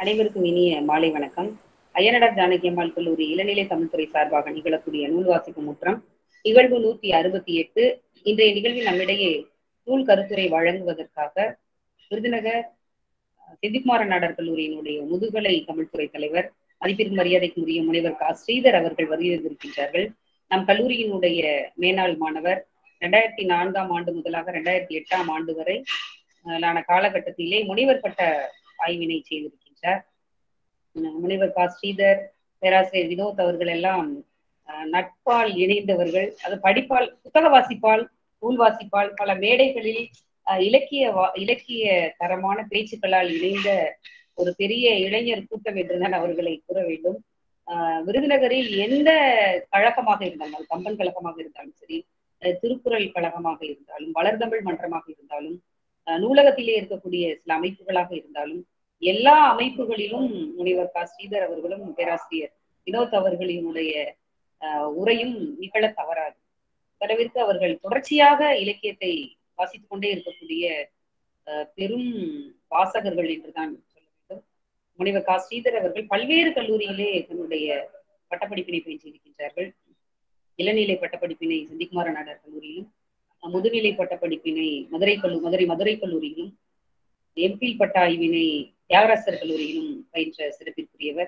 அனைவருக்கும் இனிய மாலை வணக்கம் அய்யனடார் ஜானகி அம்மாள் கல்லூரி இளநிலை தமிழ்துறை சார்பாக நிகழக்கூடிய நூல் வாசிப்பு முற்றம் நிகழ்வு நூத்தி அறுபத்தி எட்டு இன்றைய நிகழ்வில் நம்மிடையே நூல் கருத்துரை வழங்குவதற்காக விருதுநகர் செந்திக்குமார நாடார் கல்லூரியினுடைய முதுகலை தமிழ்துறை தலைவர் மதிப்பிற்கு மரியாதைக்கு உரிய முனைவர் கா ஸ்ரீதர் அவர்கள் வருகின்றார்கள் நம் கல்லூரியினுடைய மேனாள் மாணவர் ரெண்டாயிரத்தி நான்காம் ஆண்டு முதலாக ரெண்டாயிரத்தி எட்டாம் ஆண்டு வரை ஆன காலகட்டத்திலே முனைவர் பட்ட ஆய்வினை செய்திருக்கின்றார் முனைவர் கா ஸ்ரீதர் பேராசிரியர் வினோத் அவர்கள் எல்லாம் நட்பால் இணைந்தவர்கள் அது படிப்பால் புத்தக வாசிப்பால் நூல் வாசிப்பால் பல மேடைகளில் இலக்கிய இலக்கிய தரமான பேச்சுக்களால் இணைந்த ஒரு பெரிய இளைஞர் கூட்டம் என்றுதான் அவர்களை கூற வேண்டும் விருதுநகரில் எந்த கழகமாக இருந்தாலும் கம்பன் கழகமாக இருந்தாலும் சரி திருக்குறள் கழகமாக இருந்தாலும் வளர்தமிழ் மன்றமாக இருந்தாலும் நூலகத்திலே இருக்கக்கூடிய சில அமைப்புகளாக இருந்தாலும் எல்லா அமைப்புகளிலும் முனைவர் கா ஸ்ரீதர் அவர்களும் பேராசிரியர் வினோத் அவர்களினுடைய உரையும் நிகழ தவறாது தடவிற்கு அவர்கள் தொடர்ச்சியாக இலக்கியத்தை வாசித்துக் கொண்டே இருக்கக்கூடிய பெரும் வாசகர்கள் என்றுதான் சொல்ல வேண்டும் முனைவர் கா ஸ்ரீதர் அவர்கள் பல்வேறு கல்லூரியிலே தன்னுடைய பட்டப்படிப்பினை பயின்றிருக்கின்றார்கள் இளநிலை பட்டப்படிப்பினை செந்திக்குமார நாடார் கல்லூரியிலும் முதுநிலை பட்டப்படிப்பினை மதுரை கல்லூ மதுரை மதுரை கல்லூரியிலும் எம்பில் பட்ட ஆய்வினை தியாகராசர் கல்லூரியிலும் பயின்ற சிறப்பிற்குரியவர்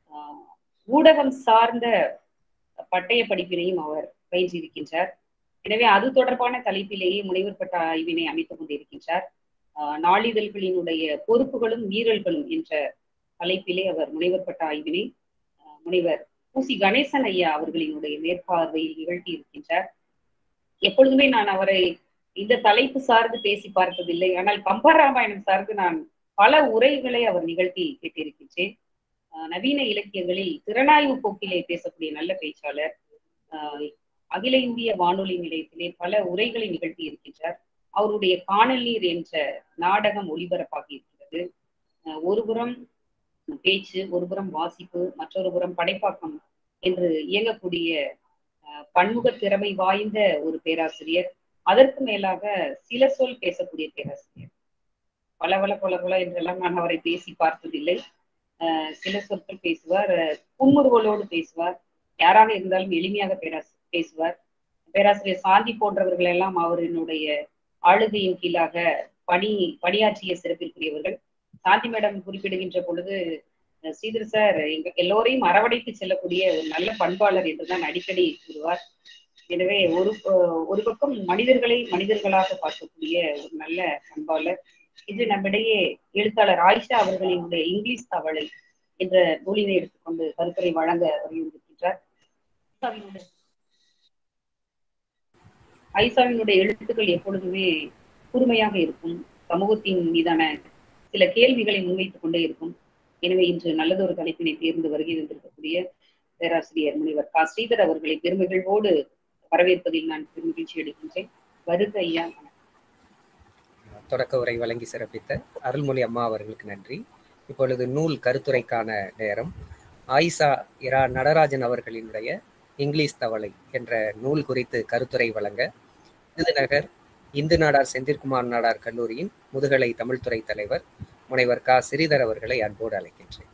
ஊடகம் சார்ந்த பட்டய படிப்பினையும் அவர் பயின்றிருக்கின்றார் எனவே அது தொடர்பான தலைப்பிலேயே முனைவர் பட்ட ஆய்வினை அமைத்துக் கொண்டிருக்கின்றார் நாளிதழ்களினுடைய பொறுப்புகளும் மீறல்களும் என்ற தலைப்பிலே அவர் முனைவர் பட்ட ஆய்வினை முனைவர் பூசி கணேசன் ஐயா அவர்களினுடைய மேற்பார்வையில் நிகழ்த்தி இருக்கின்றார் எப்பொழுதுமே நான் அவரை இந்த தலைப்பு சார்ந்து பேசி பார்த்ததில்லை ஆனால் கம்பராமாயணம் சார்ந்து நான் பல உரைகளை அவர் நிகழ்த்தி கேட்டிருக்கின்றேன் நவீன இலக்கியங்களில் திறனாய்வு போக்கிலே பேசக்கூடிய நல்ல பேச்சாளர் அகில இந்திய வானொலி நிலையத்திலே பல உரைகளை நிகழ்த்தி இருக்கின்றார் அவருடைய காணல் நீர் என்ற நாடகம் ஒளிபரப்பாகி இருக்கிறது ஒருபுறம் பேச்சு ஒருபுறம் வாசிப்பு மற்றொரு புறம் படைப்பாக்கம் என்று இயங்கக்கூடிய பன்முக திறமை வாய்ந்த ஒரு பேராசிரியர் அதற்கு மேலாக சில சொல் பேசக்கூடிய பேராசிரியர் பல பல பல பல என்றெல்லாம் நான் அவரை பேசி பார்த்ததில்லை சில சொற்கள் பேசுவார் புன்முறுவலோடு பேசுவார் யாராக இருந்தாலும் எளிமையாக பேராசி பேசுவார் பேராசிரியர் சாந்தி போன்றவர்கள் எல்லாம் அவரினுடைய ஆளுகையின் கீழாக பணி பணியாற்றிய சிறப்பிற்குரியவர்கள் சாந்தி மேடம் குறிப்பிடுகின்ற பொழுது ஸ்ரீதர் சார் எங்க எல்லோரையும் அரவணைத்து செல்லக்கூடிய ஒரு நல்ல பண்பாளர் என்றுதான் அடிக்கடி கூறுவார் எனவே ஒரு ஒரு பக்கம் மனிதர்களை மனிதர்களாக பார்க்கக்கூடிய ஒரு நல்ல பண்பாளர் இது நம்மிடையே எழுத்தாளர் ஆயிஷா அவர்களினுடைய இங்கிலீஷ் தவளை என்ற நூலினை எடுத்துக்கொண்டு கருத்துரை வழங்க வலியுறுத்திருக்கின்றார் ஐசாவினுடைய எழுத்துக்கள் எப்பொழுதுமே கூர்மையாக இருக்கும் சமூகத்தின் மீதான சில கேள்விகளை முன்வைத்துக் கொண்டே இருக்கும் எனவே இன்று நல்லதொரு தலைப்பினை தேர்ந்து வருகை வந்திருக்கக்கூடிய பேராசிரியர் முனைவர் கா ஸ்ரீதர் அவர்களை பெருமகிழ்வோடு வரவேற்பதில் நான் பெருமகிழ்ச்சி எடுக்கின்றேன் வருக ஐயா தொடக்க உரை வழங்கி சிறப்பித்த அருள்மொழி அம்மா அவர்களுக்கு நன்றி இப்பொழுது நூல் கருத்துரைக்கான நேரம் ஆயிஷா இரா நடராஜன் அவர்களினுடைய இங்கிலீஷ் தவளை என்ற நூல் குறித்து கருத்துரை வழங்க விருதுநகர் இந்து நாடார் செந்திற்குமார் நாடார் கல்லூரியின் முதுகலை தமிழ்துறை தலைவர் முனைவர் கா ஸ்ரீதர் அவர்களை அன்போடு அழைக்கின்றேன்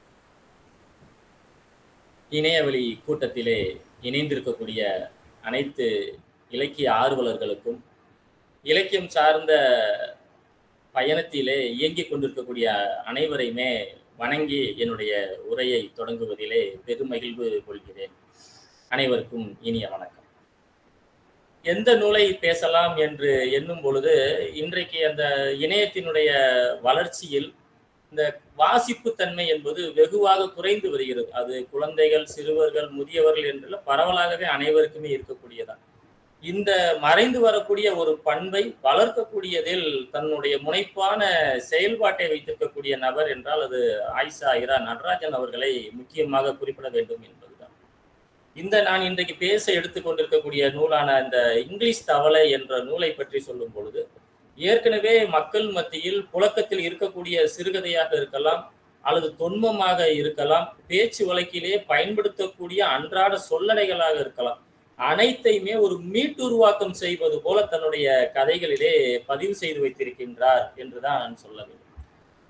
இணையவழி கூட்டத்திலே இணைந்திருக்கக்கூடிய அனைத்து இலக்கிய ஆர்வலர்களுக்கும் இலக்கியம் சார்ந்த பயணத்திலே இயங்கிக் கொண்டிருக்கக்கூடிய அனைவரையுமே வணங்கி என்னுடைய உரையை தொடங்குவதிலே பெருமகிழ்வு கொள்கிறேன் அனைவருக்கும் இனிய வணக்கம் எந்த நூலை பேசலாம் என்று எண்ணும் பொழுது இன்றைக்கு அந்த இணையத்தினுடைய வளர்ச்சியில் இந்த வாசிப்பு தன்மை என்பது வெகுவாக குறைந்து வருகிறது அது குழந்தைகள் சிறுவர்கள் முதியவர்கள் என்று பரவலாகவே அனைவருக்குமே இருக்கக்கூடியதான் இந்த மறைந்து வரக்கூடிய ஒரு பண்பை வளர்க்கக்கூடியதில் தன்னுடைய முனைப்பான செயல்பாட்டை வைத்திருக்கக்கூடிய நபர் என்றால் அது ஆயிஷா இரா நடராஜன் அவர்களை முக்கியமாக குறிப்பிட வேண்டும் என்பதுதான் இந்த நான் இன்றைக்கு பேச எடுத்துக்கொண்டிருக்கக்கூடிய நூலான இந்த இங்கிலீஷ் தவளை என்ற நூலை பற்றி சொல்லும் பொழுது ஏற்கனவே மக்கள் மத்தியில் புழக்கத்தில் இருக்கக்கூடிய சிறுகதையாக இருக்கலாம் அல்லது தொன்மமாக இருக்கலாம் பேச்சு வழக்கிலே பயன்படுத்தக்கூடிய அன்றாட சொல்லடைகளாக இருக்கலாம் அனைத்தையுமே ஒரு மீட்டுருவாக்கம் செய்வது போல தன்னுடைய கதைகளிலே பதிவு செய்து வைத்திருக்கின்றார் என்றுதான் நான் சொல்ல வேண்டும்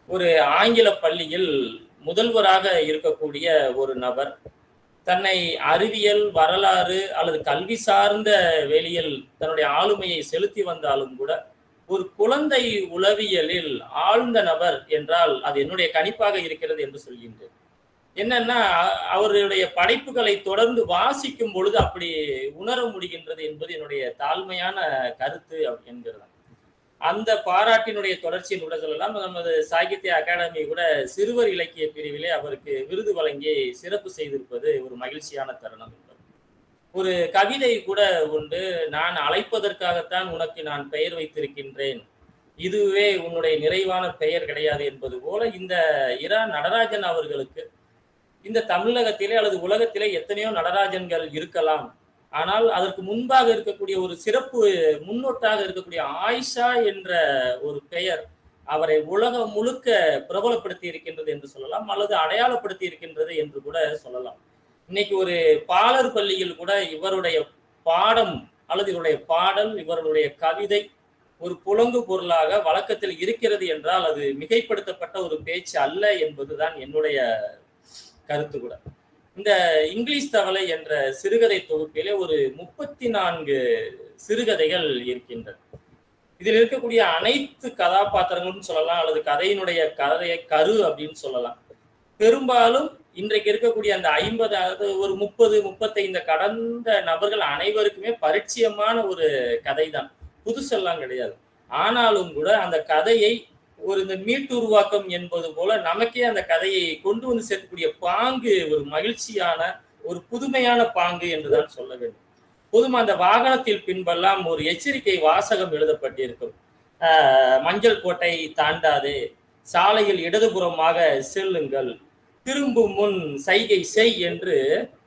ஒரு ஆங்கில பள்ளியில் முதல்வராக இருக்கக்கூடிய ஒரு நபர் தன்னை அறிவியல் வரலாறு அல்லது கல்வி சார்ந்த வெளியில் தன்னுடைய ஆளுமையை செலுத்தி வந்தாலும் கூட ஒரு குழந்தை உளவியலில் ஆழ்ந்த நபர் என்றால் அது என்னுடைய கணிப்பாக இருக்கிறது என்று சொல்கின்றேன் என்னன்னா அவருடைய படைப்புகளை தொடர்ந்து வாசிக்கும் பொழுது அப்படி உணர முடிகின்றது என்பது என்னுடைய தாழ்மையான கருத்து என்கிறது அந்த பாராட்டினுடைய தொடர்ச்சியின் கூட சொல்லலாம் நமது சாகித்ய அகாடமி கூட சிறுவர் இலக்கிய பிரிவிலே அவருக்கு விருது வழங்கி சிறப்பு செய்திருப்பது ஒரு மகிழ்ச்சியான தருணம் என்பது ஒரு கவிதை கூட உண்டு நான் அழைப்பதற்காகத்தான் உனக்கு நான் பெயர் வைத்திருக்கின்றேன் இதுவே உன்னுடைய நிறைவான பெயர் கிடையாது என்பது போல இந்த இரா நடராஜன் அவர்களுக்கு இந்த தமிழகத்திலே அல்லது உலகத்திலே எத்தனையோ நடராஜன்கள் இருக்கலாம் ஆனால் அதற்கு முன்பாக இருக்கக்கூடிய ஒரு சிறப்பு முன்னோட்டாக இருக்கக்கூடிய ஆயிஷா என்ற ஒரு பெயர் அவரை உலகம் முழுக்க பிரபலப்படுத்தி இருக்கின்றது என்று சொல்லலாம் அல்லது அடையாளப்படுத்தி இருக்கின்றது என்று கூட சொல்லலாம் இன்னைக்கு ஒரு பாலர் பள்ளியில் கூட இவருடைய பாடம் அல்லது இவருடைய பாடல் இவருடைய கவிதை ஒரு புலங்கு பொருளாக வழக்கத்தில் இருக்கிறது என்றால் அது மிகைப்படுத்தப்பட்ட ஒரு பேச்சு அல்ல என்பதுதான் என்னுடைய கருத்து கூட இந்த இங்கிலீஷ் தவளை என்ற சிறுகதை தொகுப்பிலே ஒரு முப்பத்தி நான்கு சிறுகதைகள் இருக்கின்றன இதில் இருக்கக்கூடிய அனைத்து கதாபாத்திரங்களும் சொல்லலாம் அல்லது கதையினுடைய கதையை கரு அப்படின்னு சொல்லலாம் பெரும்பாலும் இன்றைக்கு இருக்கக்கூடிய அந்த ஐம்பது அதாவது ஒரு முப்பது முப்பத்தைந்து கடந்த நபர்கள் அனைவருக்குமே பரிச்சயமான ஒரு கதை தான் புதுசெல்லாம் கிடையாது ஆனாலும் கூட அந்த கதையை ஒரு இந்த மீட்டுருவாக்கம் என்பது போல நமக்கே அந்த கதையை கொண்டு வந்து சேர்க்கக்கூடிய பாங்கு ஒரு மகிழ்ச்சியான ஒரு புதுமையான பாங்கு என்றுதான் சொல்ல வேண்டும் பொதுமா அந்த வாகனத்தில் பின்பெல்லாம் ஒரு எச்சரிக்கை வாசகம் எழுதப்பட்டிருக்கும் மஞ்சள் கோட்டை தாண்டாது சாலையில் இடதுபுறமாக செல்லுங்கள் திரும்பும் முன் சைகை செய் என்று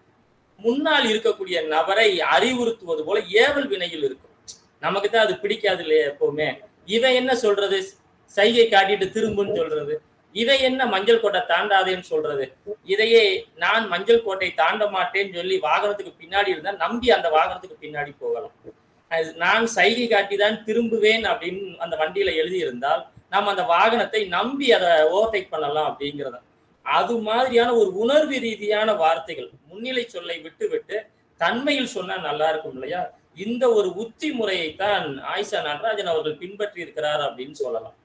முன்னால் இருக்கக்கூடிய நபரை அறிவுறுத்துவது போல ஏவல் வினையில் இருக்கும் நமக்கு தான் அது பிடிக்காது இல்லையா எப்பவுமே இவன் என்ன சொல்றது சைகை காட்டிட்டு திரும்புன்னு சொல்றது இதை என்ன மஞ்சள் கோட்டை தாண்டாதேன்னு சொல்றது இதையே நான் மஞ்சள் கோட்டை தாண்ட மாட்டேன்னு சொல்லி வாகனத்துக்கு பின்னாடி இருந்தா நம்பி அந்த வாகனத்துக்கு பின்னாடி போகலாம் நான் சைகை காட்டி தான் திரும்புவேன் அப்படின்னு அந்த வண்டியில எழுதி இருந்தால் நம்ம அந்த வாகனத்தை நம்பி அதை ஓவர்டேக் பண்ணலாம் அப்படிங்கிறத அது மாதிரியான ஒரு உணர்வு ரீதியான வார்த்தைகள் முன்னிலை சொல்லை விட்டு விட்டு தன்மையில் சொன்னா நல்லா இருக்கும் இல்லையா இந்த ஒரு உத்தி முறையை தான் ஆயிஷா நடராஜன் அவர்கள் பின்பற்றி இருக்கிறார் அப்படின்னு சொல்லலாம்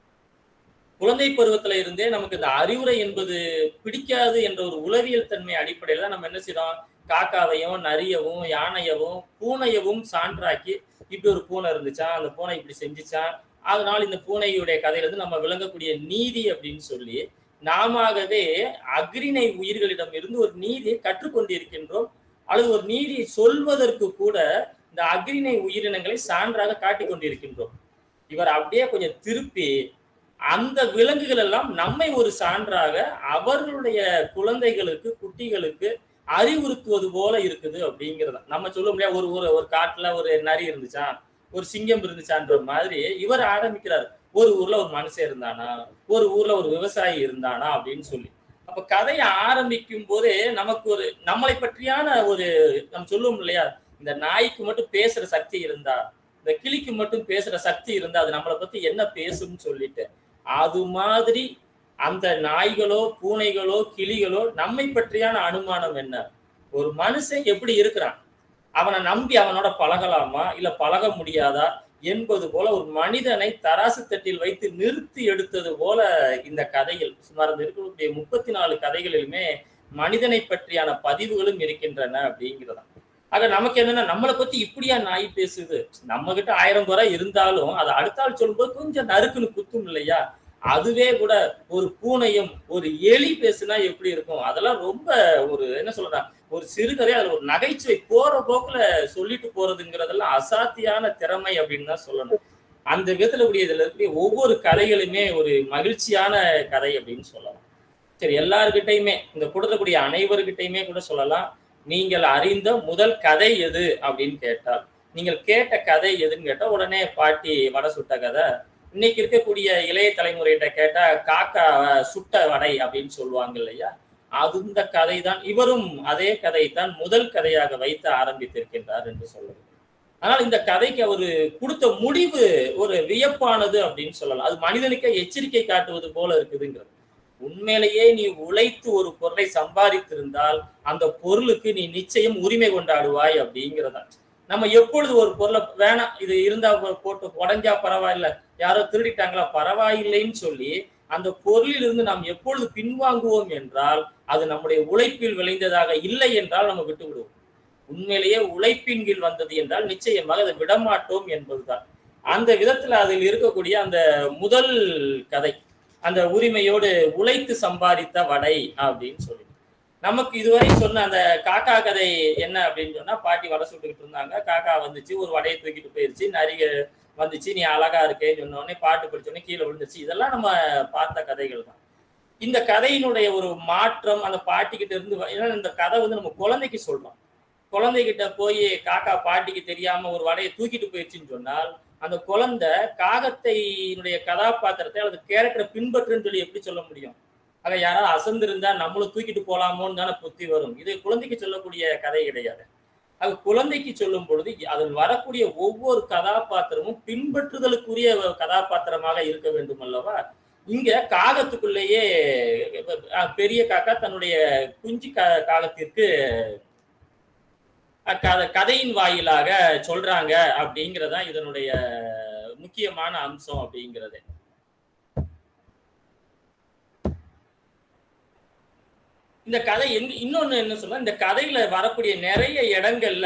குழந்தை பருவத்துல இருந்தே நமக்கு இந்த அறிவுரை என்பது பிடிக்காது என்ற ஒரு உளவியல் தன்மை அடிப்படையில தான் நம்ம என்ன செய்யறோம் காக்காவையும் நரியவும் யானையவும் பூனையவும் சான்றாக்கி இப்படி ஒரு பூனை இருந்துச்சான் அந்த பூனை இப்படி செஞ்சுச்சான் அதனால இந்த பூனையுடைய கதையில இருந்து நம்ம விளங்கக்கூடிய நீதி அப்படின்னு சொல்லி நாமவே அக்ரிணை உயிர்களிடம் இருந்து ஒரு நீதியை கற்றுக்கொண்டு இருக்கின்றோம் அல்லது ஒரு நீதியை சொல்வதற்கு கூட இந்த அக்ரிணை உயிரினங்களை சான்றாக காட்டிக் கொண்டிருக்கின்றோம் இவர் அப்படியே கொஞ்சம் திருப்பி அந்த விலங்குகள் எல்லாம் நம்மை ஒரு சான்றாக அவர்களுடைய குழந்தைகளுக்கு குட்டிகளுக்கு அறிவுறுத்துவது போல இருக்குது அப்படிங்கிறத நம்ம சொல்ல முடியாது ஒரு ஊர் ஒரு காட்டுல ஒரு நரி இருந்துச்சா ஒரு சிங்கம் இருந்துச்சான்ற மாதிரி இவர் ஆரம்பிக்கிறார் ஒரு ஊர்ல ஒரு மனுஷன் இருந்தானா ஒரு ஊர்ல ஒரு விவசாயி இருந்தானா அப்படின்னு சொல்லி அப்ப கதையை ஆரம்பிக்கும் போதே நமக்கு ஒரு நம்மளை பற்றியான ஒரு நம்ம சொல்லுவோம் இல்லையா இந்த நாய்க்கு மட்டும் பேசுற சக்தி இருந்தா இந்த கிளிக்கு மட்டும் பேசுற சக்தி இருந்தா அது நம்மளை பத்தி என்ன பேசும்னு சொல்லிட்டு அது மாதிரி அந்த நாய்களோ பூனைகளோ கிளிகளோ நம்மை பற்றியான அனுமானம் என்ன ஒரு மனுஷன் எப்படி இருக்கிறான் அவனை நம்பி அவனோட பழகலாமா இல்ல பழக முடியாதா என்பது போல ஒரு மனிதனை தராசு தட்டில் வைத்து நிறுத்தி எடுத்தது போல இந்த கதைகள் சுமார் இந்த இருக்கக்கூடிய முப்பத்தி நாலு கதைகளிலுமே மனிதனை பற்றியான பதிவுகளும் இருக்கின்றன அப்படிங்கிறதா ஆக நமக்கு என்னன்னா நம்மளை பத்தி இப்படியா நாய் பேசுது நம்ம கிட்ட ஆயிரம் குறை இருந்தாலும் அதை அடுத்த ஆள் சொல்லும்போது கொஞ்சம் நறுக்குன்னு குத்தும் இல்லையா அதுவே கூட ஒரு பூனையும் ஒரு எலி பேசுனா எப்படி இருக்கும் அதெல்லாம் ரொம்ப ஒரு என்ன சொல்றேன் ஒரு சிறுகதை அதுல ஒரு நகைச்சுவை போற போக்குல சொல்லிட்டு போறதுங்கிறதெல்லாம் அசாத்தியான திறமை அப்படின்னு தான் சொல்லணும் அந்த விதத்துல கூடிய இதுல இருக்கக்கூடிய ஒவ்வொரு கதைகளுமே ஒரு மகிழ்ச்சியான கதை அப்படின்னு சொல்லலாம் சரி எல்லாருக்கிட்டையுமே இந்த கொடுக்கக்கூடிய அனைவருக்கிட்டையுமே கூட சொல்லலாம் நீங்கள் அறிந்த முதல் கதை எது அப்படின்னு கேட்டால் நீங்கள் கேட்ட கதை எதுன்னு கேட்டா உடனே பாட்டி வடை சுட்ட கதை இன்னைக்கு இருக்கக்கூடிய இளைய தலைமுறையிட்ட கேட்டா காக்கா சுட்ட வடை அப்படின்னு சொல்லுவாங்க இல்லையா அது இந்த கதை தான் இவரும் அதே கதை தான் முதல் கதையாக வைத்து ஆரம்பித்திருக்கின்றார் என்று சொல்லுவது ஆனால் இந்த கதைக்கு அவரு கொடுத்த முடிவு ஒரு வியப்பானது அப்படின்னு சொல்லலாம் அது மனிதனுக்கே எச்சரிக்கை காட்டுவது போல இருக்குதுங்கிறது உண்மையிலேயே நீ உழைத்து ஒரு பொருளை சம்பாதித்திருந்தால் அந்த பொருளுக்கு நீ நிச்சயம் உரிமை கொண்டாடுவாய் அப்படிங்கிறதா நம்ம எப்பொழுது ஒரு பொருளை வேணாம் இது இருந்தா போட்டு உடஞ்சா பரவாயில்ல யாரோ திருடிட்டாங்களா பரவாயில்லைன்னு சொல்லி அந்த பொருளில் இருந்து நாம் எப்பொழுது பின்வாங்குவோம் என்றால் அது நம்முடைய உழைப்பில் விளைந்ததாக இல்லை என்றால் நம்ம விட்டு விடுவோம் உண்மையிலேயே உழைப்பின் கீழ் வந்தது என்றால் நிச்சயமாக அதை விடமாட்டோம் என்பதுதான் அந்த விதத்துல அதில் இருக்கக்கூடிய அந்த முதல் கதை அந்த உரிமையோடு உழைத்து சம்பாதித்த வடை அப்படின்னு சொல்லி நமக்கு இதுவரை சொன்ன அந்த காக்கா கதை என்ன அப்படின்னு சொன்னா பாட்டி வடை சுட்டுக்கிட்டு இருந்தாங்க காக்கா வந்துச்சு ஒரு வடையை தூக்கிட்டு போயிருச்சு நிறைய வந்துச்சு நீ அழகா இருக்கேன்னு சொன்னோடனே பாட்டு படிச்சோடனே கீழே விழுந்துச்சு இதெல்லாம் நம்ம பார்த்த கதைகள் தான் இந்த கதையினுடைய ஒரு மாற்றம் அந்த பாட்டிக்கிட்ட இருந்து ஏன்னா இந்த கதை வந்து நம்ம குழந்தைக்கு சொல்றோம் குழந்தைகிட்ட போய் காக்கா பாட்டிக்கு தெரியாம ஒரு வடையை தூக்கிட்டு போயிடுச்சுன்னு சொன்னால் அந்த குழந்தை காகத்தையினுடைய கதாபாத்திரத்தை அல்லது கேரக்டரை பின்பற்றுன்னு சொல்லி எப்படி சொல்ல முடியும் ஆக யாராவது அசந்திருந்தா நம்மளும் தூக்கிட்டு போலாமோன்னு தானே புத்தி வரும் இது குழந்தைக்கு சொல்லக்கூடிய கதை கிடையாது அது குழந்தைக்கு சொல்லும் பொழுது அதில் வரக்கூடிய ஒவ்வொரு கதாபாத்திரமும் பின்பற்றுதலுக்குரிய கதாபாத்திரமாக இருக்க வேண்டும் அல்லவா இங்க காகத்துக்குள்ளேயே பெரிய காக்கா தன்னுடைய குஞ்சு காகத்திற்கு கதையின் வாயிலாக சொல்றாங்க அப்படிங்கறதான் இதனுடைய முக்கியமான அம்சம் அப்படிங்கிறது இந்த கதை எங்க இன்னொன்னு என்ன சொல்ல இந்த கதையில வரக்கூடிய நிறைய இடங்கள்ல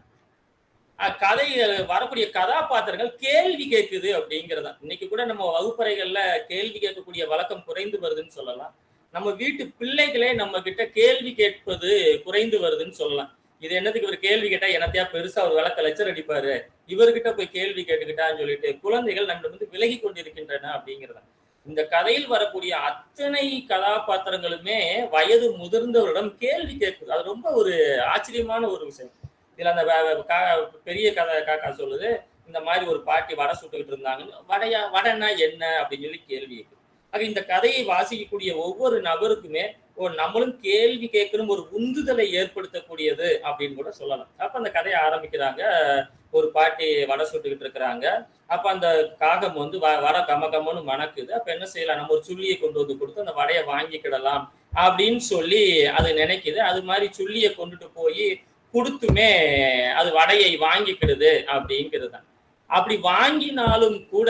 கதையில வரக்கூடிய கதாபாத்திரங்கள் கேள்வி கேட்குது அப்படிங்கிறதா இன்னைக்கு கூட நம்ம வகுப்பறைகள்ல கேள்வி கேட்கக்கூடிய வழக்கம் குறைந்து வருதுன்னு சொல்லலாம் நம்ம வீட்டு பிள்ளைகளே நம்ம கிட்ட கேள்வி கேட்பது குறைந்து வருதுன்னு சொல்லலாம் இது என்னதுக்கு இவர் கேள்வி கேட்டா எனத்தையா பெருசா ஒரு விளக்க லட்சம் அடிப்பாரு இவர்கிட்ட போய் கேள்வி கேட்டுக்கிட்டான்னு சொல்லிட்டு குழந்தைகள் நம்ம வந்து விலகி கொண்டிருக்கின்றன அப்படிங்கிறத இந்த கதையில் வரக்கூடிய அத்தனை கதாபாத்திரங்களுமே வயது முதிர்ந்தவரிடம் கேள்வி கேட்குது அது ரொம்ப ஒரு ஆச்சரியமான ஒரு விஷயம் இதுல அந்த பெரிய கதை காக்கா சொல்லுது இந்த மாதிரி ஒரு பாட்டி வடை சுட்டுக்கிட்டு இருந்தாங்கன்னு வடையா வடைன்னா என்ன அப்படின்னு சொல்லி கேள்வி கேட்குது ஆக இந்த கதையை வாசிக்கக்கூடிய ஒவ்வொரு நபருக்குமே ஓ நம்மளும் கேள்வி கேட்கணும் ஒரு உந்துதலை ஏற்படுத்தக்கூடியது அப்படின்னு கூட சொல்லலாம் அப்ப அந்த கதையை ஆரம்பிக்கிறாங்க ஒரு பாட்டி வடை சுட்டுக்கிட்டு இருக்கிறாங்க அப்ப அந்த காகம் வந்து வடை கம கமன்னு மணக்குது அப்ப என்ன செய்யலாம் நம்ம ஒரு சுள்ளியை கொண்டு வந்து கொடுத்து அந்த வடையை வாங்கிக்கிடலாம் அப்படின்னு சொல்லி அது நினைக்குது அது மாதிரி சுள்ளியை கொண்டுட்டு போய் கொடுத்துமே அது வடையை வாங்கிக்கிடுது அப்படிங்கிறது தான் அப்படி வாங்கினாலும் கூட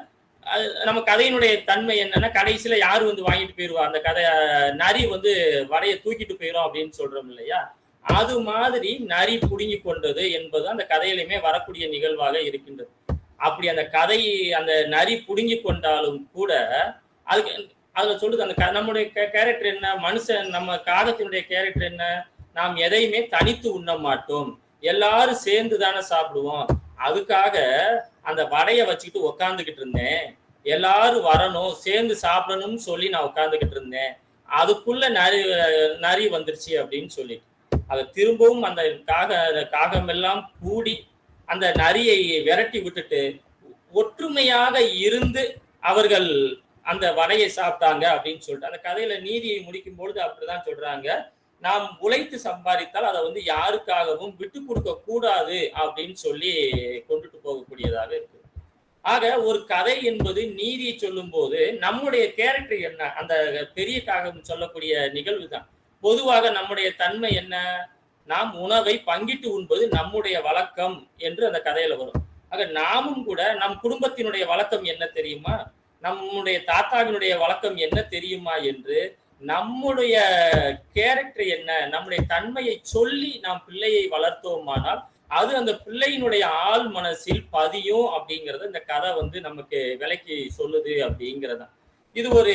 நம்ம கதையினுடைய தன்மை என்னன்னா கடைசியில யாரு வந்து வாங்கிட்டு போயிருவா அந்த கதை நரி வந்து வடையை தூக்கிட்டு போயிரும் அப்படின்னு சொல்றோம் இல்லையா அது மாதிரி நரி புடுங்கி கொண்டது என்பது அந்த கதையிலுமே வரக்கூடிய நிகழ்வாக இருக்கின்றது அப்படி அந்த கதை அந்த நரி புடுங்கி கொண்டாலும் கூட அதுக்கு அதுல சொல்லுது அந்த நம்முடைய கேரக்டர் என்ன மனுஷன் நம்ம காகத்தினுடைய கேரக்டர் என்ன நாம் எதையுமே தனித்து உண்ண மாட்டோம் எல்லாரும் சேர்ந்து தானே சாப்பிடுவோம் அதுக்காக அந்த வடையை வச்சுக்கிட்டு உக்காந்துக்கிட்டு இருந்தேன் எல்லாரும் வரணும் சேர்ந்து சாப்பிடணும்னு சொல்லி நான் உட்காந்துக்கிட்டு இருந்தேன் அதுக்குள்ள நரி நரி வந்துருச்சு அப்படின்னு சொல்லிட்டு அதை திரும்பவும் அந்த காக காகம் எல்லாம் கூடி அந்த நரியை விரட்டி விட்டுட்டு ஒற்றுமையாக இருந்து அவர்கள் அந்த வடையை சாப்பிட்டாங்க அப்படின்னு சொல்லிட்டு அந்த கதையில நீதியை முடிக்கும் பொழுது அப்படிதான் சொல்றாங்க நாம் உழைத்து சம்பாதித்தால் அதை வந்து யாருக்காகவும் விட்டு கொடுக்க கூடாது அப்படின்னு சொல்லி கொண்டுட்டு போகக்கூடியதாக இருக்கு ஆக ஒரு கதை என்பது நீதியை சொல்லும் போது நம்முடைய கேரக்டர் என்ன அந்த பெரிய காகம் சொல்லக்கூடிய நிகழ்வு தான் பொதுவாக நம்முடைய தன்மை என்ன நாம் உணவை பங்கிட்டு உண்பது நம்முடைய வழக்கம் என்று அந்த கதையில வரும் ஆக நாமும் கூட நம் குடும்பத்தினுடைய வழக்கம் என்ன தெரியுமா நம்முடைய தாத்தாவினுடைய வழக்கம் என்ன தெரியுமா என்று நம்முடைய கேரக்டர் என்ன நம்முடைய தன்மையை சொல்லி நாம் பிள்ளையை வளர்த்தோமானால் அது அந்த பிள்ளையினுடைய ஆள் மனசில் பதியும் அப்படிங்கறத இந்த கதை வந்து நமக்கு விலைக்கு சொல்லுது அப்படிங்கிறத இது ஒரு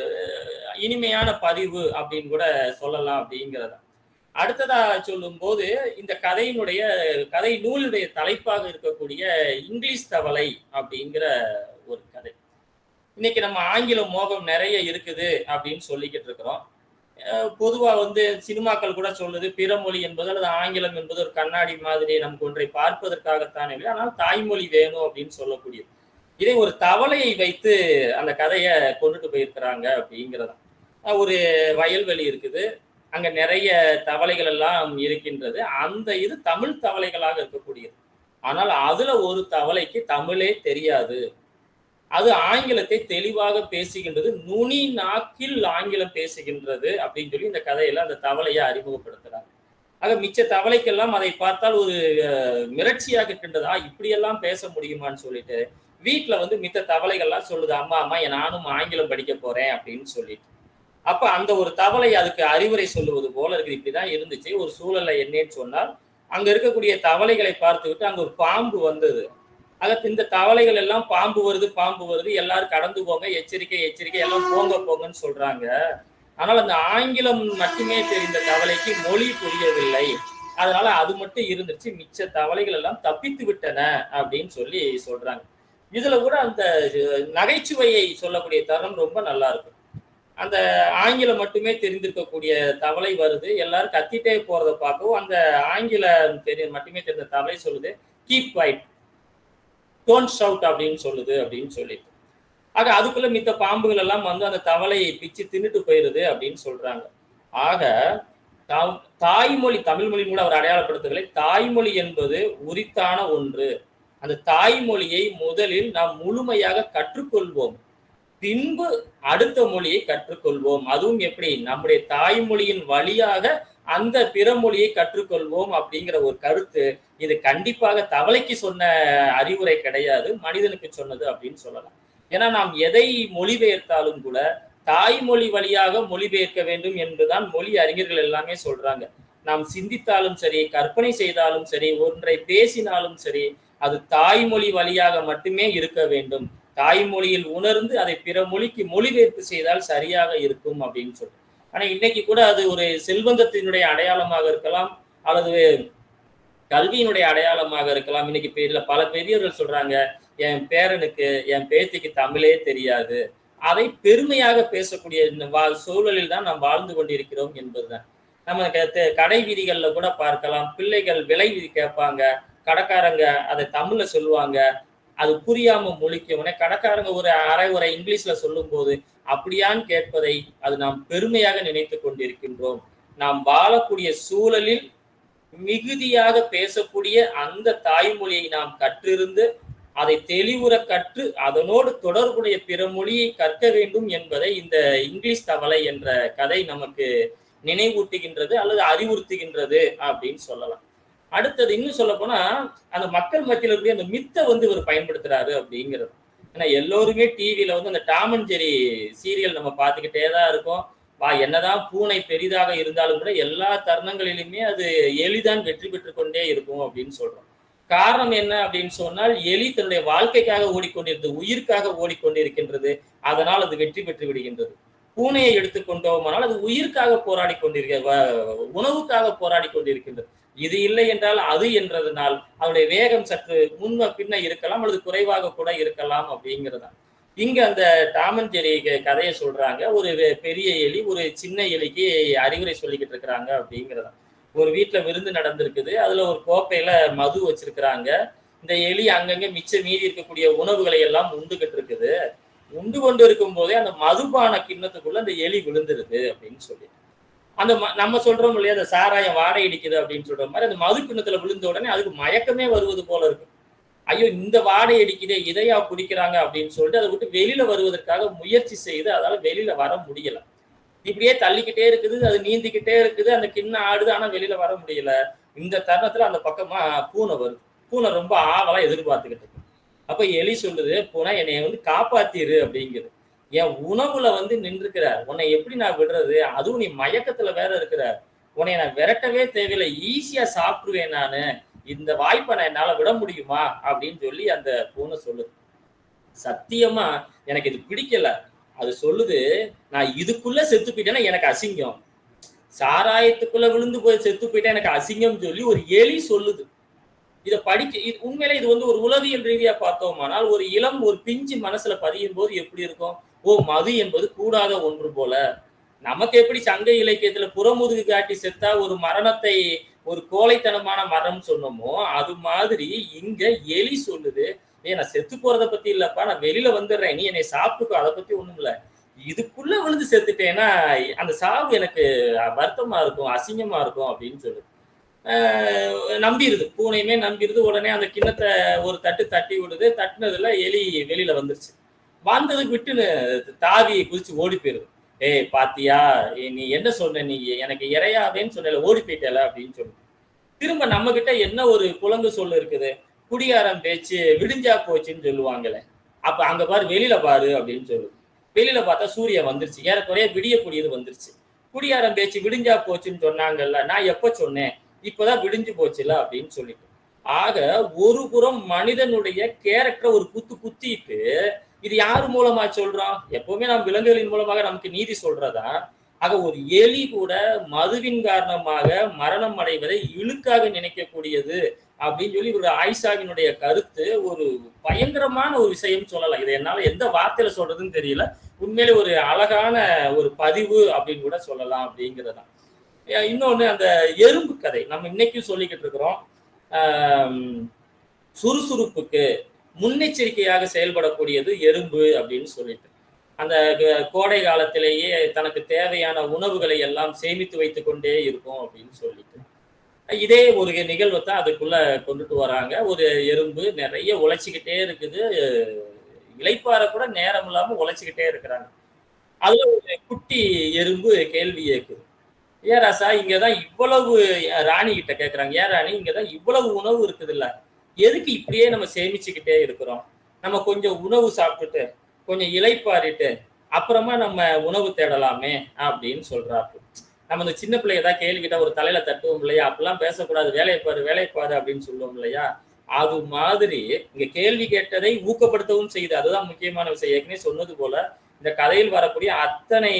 இனிமையான பதிவு அப்படின்னு கூட சொல்லலாம் அப்படிங்கிறத அடுத்ததா சொல்லும் போது இந்த கதையினுடைய கதை நூலுடைய தலைப்பாக இருக்கக்கூடிய இங்கிலீஷ் தவளை அப்படிங்கிற ஒரு கதை இன்னைக்கு நம்ம ஆங்கில மோகம் நிறைய இருக்குது அப்படின்னு சொல்லிக்கிட்டு இருக்கிறோம் பொதுவா வந்து சினிமாக்கள் கூட சொல்லுது பிறமொழி என்பது அல்லது ஆங்கிலம் என்பது ஒரு கண்ணாடி மாதிரி நமக்கு ஒன்றை பார்ப்பதற்காகத்தானே ஆனால் தாய்மொழி வேணும் அப்படின்னு சொல்லக்கூடியது இதை ஒரு தவளையை வைத்து அந்த கதையை கொண்டுட்டு போயிருக்கிறாங்க அப்படிங்கிறதா ஒரு வயல்வெளி இருக்குது அங்க நிறைய தவளைகள் எல்லாம் இருக்கின்றது அந்த இது தமிழ் தவளைகளாக இருக்கக்கூடியது ஆனால் அதுல ஒரு தவளைக்கு தமிழே தெரியாது அது ஆங்கிலத்தை தெளிவாக பேசுகின்றது நுனி நாக்கில் ஆங்கிலம் பேசுகின்றது அப்படின்னு சொல்லி இந்த கதையில அந்த தவளையை அறிமுகப்படுத்துறாங்க ஆக மிச்ச தவளைக்கெல்லாம் அதை பார்த்தால் ஒரு மிரட்சியாக இருக்கின்றது ஆ இப்படியெல்லாம் பேச முடியுமான்னு சொல்லிட்டு வீட்டுல வந்து மித்த தவளைகள்லாம் சொல்லுது அம்மா அம்மா நானும் ஆங்கிலம் படிக்க போறேன் அப்படின்னு சொல்லிட்டு அப்ப அந்த ஒரு தவளை அதுக்கு அறிவுரை சொல்லுவது போல இருக்குது இப்படிதான் இருந்துச்சு ஒரு சூழல்ல என்னன்னு சொன்னால் அங்க இருக்கக்கூடிய தவளைகளை பார்த்து விட்டு அங்க ஒரு பாம்பு வந்தது ஆக இந்த தவளைகள் எல்லாம் பாம்பு வருது பாம்பு வருது எல்லாரும் கடந்து போங்க எச்சரிக்கை எச்சரிக்கை எல்லாம் போங்க போங்கன்னு சொல்றாங்க ஆனால் அந்த ஆங்கிலம் மட்டுமே தெரிந்த தவளைக்கு மொழி புரியவில்லை அதனால அது மட்டும் இருந்துச்சு மிச்ச தவளைகள் எல்லாம் தப்பித்து விட்டன அப்படின்னு சொல்லி சொல்றாங்க இதுல கூட அந்த நகைச்சுவையை சொல்லக்கூடிய தருணம் ரொம்ப நல்லா இருக்கும் அந்த ஆங்கிலம் மட்டுமே தெரிந்திருக்கக்கூடிய தவளை வருது எல்லாரும் கத்திட்டே போறத பார்க்கவும் அந்த ஆங்கிலம் தெரிய மட்டுமே தெரிந்த தவளை சொல்லுது கீப் வைட் டோன்ட் ஷவுட் அப்படின்னு சொல்லுது அப்படின்னு சொல்லிட்டு ஆக அதுக்குள்ள மித்த பாம்புகள் எல்லாம் வந்து அந்த தவளையை பிச்சு தின்னுட்டு போயிருது அப்படின்னு சொல்றாங்க ஆக தாய்மொழி தமிழ் மொழி கூட அவர் அடையாளப்படுத்தவில்லை தாய்மொழி என்பது உரித்தான ஒன்று அந்த தாய்மொழியை முதலில் நாம் முழுமையாக கற்றுக்கொள்வோம் பின்பு அடுத்த மொழியை கற்றுக்கொள்வோம் அதுவும் எப்படி நம்முடைய தாய்மொழியின் வழியாக அந்த பிற மொழியை கற்றுக்கொள்வோம் அப்படிங்கிற ஒரு கருத்து இது கண்டிப்பாக தவளைக்கு சொன்ன அறிவுரை கிடையாது மனிதனுக்கு சொன்னது அப்படின்னு சொல்லலாம் ஏன்னா நாம் எதை மொழிபெயர்த்தாலும் கூட தாய்மொழி வழியாக மொழிபெயர்க்க வேண்டும் என்றுதான் மொழி அறிஞர்கள் எல்லாமே சொல்றாங்க நாம் சிந்தித்தாலும் சரி கற்பனை செய்தாலும் சரி ஒன்றை பேசினாலும் சரி அது தாய்மொழி வழியாக மட்டுமே இருக்க வேண்டும் தாய்மொழியில் உணர்ந்து அதை பிற மொழிக்கு மொழிபெயர்ப்பு செய்தால் சரியாக இருக்கும் அப்படின்னு சொல்லி ஆனா இன்னைக்கு கூட அது ஒரு செல்வந்தத்தினுடைய அடையாளமாக இருக்கலாம் அல்லது கல்வியினுடைய அடையாளமாக இருக்கலாம் இன்னைக்கு பேர்ல பல பெரியவர்கள் சொல்றாங்க என் பேரனுக்கு என் பேத்திக்கு தமிழே தெரியாது அதை பெருமையாக பேசக்கூடிய சூழலில் தான் நாம் வாழ்ந்து கொண்டிருக்கிறோம் என்பதுதான் நம்ம கடை வீதிகள்ல கூட பார்க்கலாம் பிள்ளைகள் விலை விதி கேட்பாங்க கடைக்காரங்க அதை தமிழ்ல சொல்லுவாங்க அது புரியாம மொழிக்கவனே கடைக்காரங்க ஒரு அரை உரை இங்கிலீஷ்ல சொல்லும் போது அப்படியான்னு கேட்பதை அது நாம் பெருமையாக நினைத்து கொண்டிருக்கின்றோம் நாம் வாழக்கூடிய சூழலில் மிகுதியாக பேசக்கூடிய அந்த தாய்மொழியை நாம் கற்றிருந்து அதை தெளிவுற கற்று அதனோடு தொடர்புடைய பிற மொழியை கற்க வேண்டும் என்பதை இந்த இங்கிலீஷ் தவளை என்ற கதை நமக்கு நினைவூட்டுகின்றது அல்லது அறிவுறுத்துகின்றது அப்படின்னு சொல்லலாம் அடுத்தது இன்னும் சொல்ல போனா அந்த மக்கள் மத்தியில் இருக்கக்கூடிய அந்த மித்தை வந்து இவர் பயன்படுத்துறாரு அப்படிங்கிறது ஏன்னா எல்லோருமே டிவியில வந்து அந்த டாம் அண்ட் ஜெரி சீரியல் நம்ம பார்த்துக்கிட்டே தான் இருக்கோம் வா என்னதான் பூனை பெரிதாக இருந்தாலும் கூட எல்லா தருணங்களிலுமே அது எளிதான் வெற்றி பெற்று கொண்டே இருக்கும் அப்படின்னு சொல்றோம் காரணம் என்ன அப்படின்னு சொன்னால் எலி தன்னுடைய வாழ்க்கைக்காக ஓடிக்கொண்டிருந்தது உயிருக்காக ஓடிக்கொண்டிருக்கின்றது அதனால் அது வெற்றி பெற்று விடுகின்றது பூனையை எடுத்துக்கொண்டோமானால் அது உயிருக்காக போராடி கொண்டிருக்க உணவுக்காக போராடி கொண்டிருக்கின்றது இது இல்லை என்றால் அது என்றதனால் அதனுடைய வேகம் சற்று முன்ன பின்ன இருக்கலாம் அல்லது குறைவாக கூட இருக்கலாம் அப்படிங்கிறதா இங்க அந்த டாமன் ஜெரி கதையை சொல்றாங்க ஒரு பெரிய எலி ஒரு சின்ன எலிக்கு அறிவுரை சொல்லிக்கிட்டு இருக்கிறாங்க அப்படிங்கிறதா ஒரு வீட்டுல விருந்து நடந்திருக்குது அதுல ஒரு கோப்பையில மது வச்சிருக்கிறாங்க இந்த எலி அங்கங்க மிச்ச மீதி இருக்கக்கூடிய உணவுகளை எல்லாம் உண்டுகிட்டு இருக்குது உண்டு கொண்டு இருக்கும் போதே அந்த மதுபான கிண்ணத்துக்குள்ள அந்த எலி விழுந்துருது அப்படின்னு சொல்லி அந்த நம்ம சொல்றோம் இல்லையா அந்த சாராயம் வாடை அடிக்குது அப்படின்னு சொல்ற மாதிரி அந்த மது கிண்ணத்துல விழுந்த உடனே அதுக்கு மயக்கமே வருவது போல இருக்கு ஐயோ இந்த வாடை அடிக்குதே இதையா குடிக்கிறாங்க அப்படின்னு சொல்லிட்டு அதை விட்டு வெளியில வருவதற்காக முயற்சி செய்து அதால வெளியில வர முடியல இப்படியே தள்ளிக்கிட்டே இருக்குது அது நீந்திக்கிட்டே இருக்குது அந்த கிண்ணம் ஆடுது ஆனா வெளியில வர முடியல இந்த தருணத்துல அந்த பக்கமா பூனை வருது பூனை ரொம்ப ஆவலா எதிர்பார்த்துக்கிட்டு இருக்கு அப்ப எலி சொல்லுது பூனை என்னைய வந்து காப்பாத்திரு அப்படிங்குது என் உணவுல வந்து நின்றுக்கிற உன்னை எப்படி நான் விடுறது அதுவும் நீ மயக்கத்துல வேற இருக்கிற உன்னை நான் விரட்டவே தேவையில்லை ஈஸியா சாப்பிடுவேன் நானு இந்த வாய்ப்பை நான் என்னால விட முடியுமா அப்படின்னு சொல்லி அந்த பூனை சொல்லுது சத்தியமா எனக்கு இது பிடிக்கல அது சொல்லுது நான் இதுக்குள்ள செத்து போயிட்டேன்னா எனக்கு அசிங்கம் சாராயத்துக்குள்ள விழுந்து போய் செத்து போயிட்டா எனக்கு அசிங்கம் சொல்லி ஒரு எலி சொல்லுது இதை படிக்க இது உண்மையிலே இது வந்து ஒரு உளவியல் ரீதியா பார்த்தோமானால் ஒரு இளம் ஒரு பிஞ்சு மனசுல பதியும் போது எப்படி இருக்கும் ஓ மது என்பது கூடாத ஒன்று போல நமக்கு எப்படி சங்க இலக்கியத்துல புறமுதுகு காட்டி செத்தா ஒரு மரணத்தை ஒரு கோழைத்தனமான மரணம் சொன்னோமோ அது மாதிரி இங்க எலி சொல்லுது ஏ நான் செத்து போறதை பத்தி இல்லப்பா நான் வெளியில வந்துடுறேன் நீ என்னை சாப்பிட்டுக்கோ அதை பத்தி ஒண்ணும் இல்ல இதுக்குள்ள விழுந்து செத்துட்டேன்னா அந்த சாவு எனக்கு வருத்தமா இருக்கும் அசிங்கமா இருக்கும் அப்படின்னு சொல்லுது ஆஹ் நம்பிடுது பூனையுமே நம்பிடுது உடனே அந்த கிண்ணத்தை ஒரு தட்டு தட்டி விடுது தட்டுனதுல எலி வெளியில வந்துருச்சு வந்ததுக்கு விட்டுன்னு தாவி குதிச்சு ஓடி போயிருது ஏய் பாத்தியா ஏய், நீ என்ன சொன்ன நீ எனக்கு இறையாதேன்னு சொன்னல ஓடி போயிட்டல அப்படின்னு சொல்லு திரும்ப நம்ம கிட்ட என்ன ஒரு குழங்கு சொல்லு இருக்குது குடிகாரம் பேச்சு விடிஞ்சா போச்சுன்னு சொல்லுவாங்கல்ல அப்ப அங்க பாரு வெளியில பாரு அப்படின்னு சொல்லுது வெளியில பார்த்தா சூரியன் வந்துருச்சு ஏறக்குறைய விடியக்கூடியது வந்துருச்சு குடியாரம் பேச்சு விடிஞ்சா போச்சுன்னு சொன்னாங்கல்ல நான் எப்ப சொன்னேன் இப்பதான் விடிஞ்சு போச்சுல அப்படின்னு சொல்லிட்டு ஆக ஒரு புறம் மனிதனுடைய கேரக்டர் ஒரு குத்து குத்திட்டு இது யார் மூலமா சொல்றோம் எப்பவுமே நாம் விலங்குகளின் மூலமாக நமக்கு நீதி சொல்றதா ஆக ஒரு எலி கூட மதுவின் காரணமாக மரணம் அடைவதை இழுக்காக நினைக்கக்கூடியது அப்படின்னு சொல்லி ஒரு ஆயிஷாவினுடைய கருத்து ஒரு பயங்கரமான ஒரு விஷயம் சொல்லலாம் இதை என்னால எந்த வார்த்தையில சொல்றதுன்னு தெரியல உண்மையிலே ஒரு அழகான ஒரு பதிவு அப்படின்னு கூட சொல்லலாம் அப்படிங்கிறதான் அஹ் இன்னொன்னு அந்த எறும்பு கதை நம்ம இன்னைக்கும் சொல்லிக்கிட்டு இருக்கிறோம் ஆம், சுறுசுறுப்புக்கு முன்னெச்சரிக்கையாக செயல்படக்கூடியது எறும்பு அப்படின்னு சொல்லிட்டு அந்த க- கோடை காலத்திலேயே தனக்கு தேவையான உணவுகளை எல்லாம் சேமித்து வைத்துக் கொண்டே இருக்கும் அப்படின்னு சொல்லிட்டு இதே ஒரு நிகழ்வை தான் அதுக்குள்ள கொண்டுட்டு வராங்க ஒரு எறும்பு நிறைய உழைச்சிக்கிட்டே இருக்குது இளைப்பாற கூட நேரம் இல்லாம உழைச்சிக்கிட்டே இருக்கிறாங்க அதுல ஒரு குட்டி எறும்பு கேள்வி கேட்குது ஏன் ராசா இங்கதான் இவ்வளவு ராணி கிட்ட கேக்குறாங்க ஏன் ராணி இங்கதான் இவ்வளவு உணவு இருக்குது இல்ல எதுக்கு இப்படியே நம்ம சேமிச்சுக்கிட்டே இருக்கிறோம் நம்ம கொஞ்சம் உணவு சாப்பிட்டுட்டு கொஞ்சம் இலைப்பாரிட்டு அப்புறமா நம்ம உணவு தேடலாமே அப்படின்னு சொல்றாரு நம்ம இந்த சின்ன பிள்ளை ஏதாவது கேள்விக்கிட்ட ஒரு தலையில தட்டுவோம் இல்லையா அப்படிலாம் பேசக்கூடாது வேலையை பாரு வேலையை பாரு அப்படின்னு சொல்லுவோம் இல்லையா அது மாதிரி இங்க கேள்வி கேட்டதை ஊக்கப்படுத்தவும் செய்யுது அதுதான் முக்கியமான விஷயம் ஏற்கனவே சொன்னது போல இந்த கதையில் வரக்கூடிய அத்தனை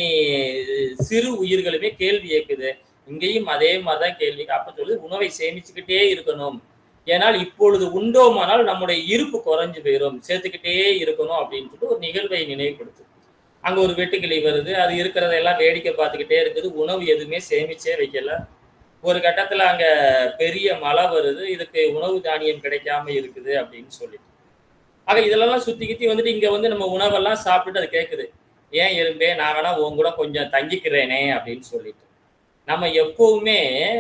சிறு உயிர்களுமே கேள்வி கேட்குது இங்கேயும் அதே மாதிரிதான் கேள்வி அப்ப சொல்லி உணவை சேமிச்சுக்கிட்டே இருக்கணும் ஏனால் இப்பொழுது உண்டோமானால் நம்முடைய இருப்பு குறைஞ்சு போயிடும் சேர்த்துக்கிட்டே இருக்கணும் அப்படின்னு சொல்லிட்டு ஒரு நிகழ்வை நினைவுபடுத்து அங்க ஒரு வெட்டுக்கிளி வருது அது இருக்கிறதெல்லாம் வேடிக்கை பார்த்துக்கிட்டே இருக்குது உணவு எதுவுமே சேமிச்சே வைக்கல ஒரு கட்டத்துல அங்க பெரிய மழை வருது இதுக்கு உணவு தானியம் கிடைக்காம இருக்குது அப்படின்னு சொல்லிட்டு ஆக இதெல்லாம் சுத்தி கித்தி வந்துட்டு இங்க வந்து நம்ம உணவெல்லாம் சாப்பிட்டுட்டு அது கேட்குது ஏன் எறும்பே நான் வேணா உன் கூட கொஞ்சம் தங்கிக்கிறேனே அப்படின்னு சொல்லிட்டு நம்ம எப்பவுமே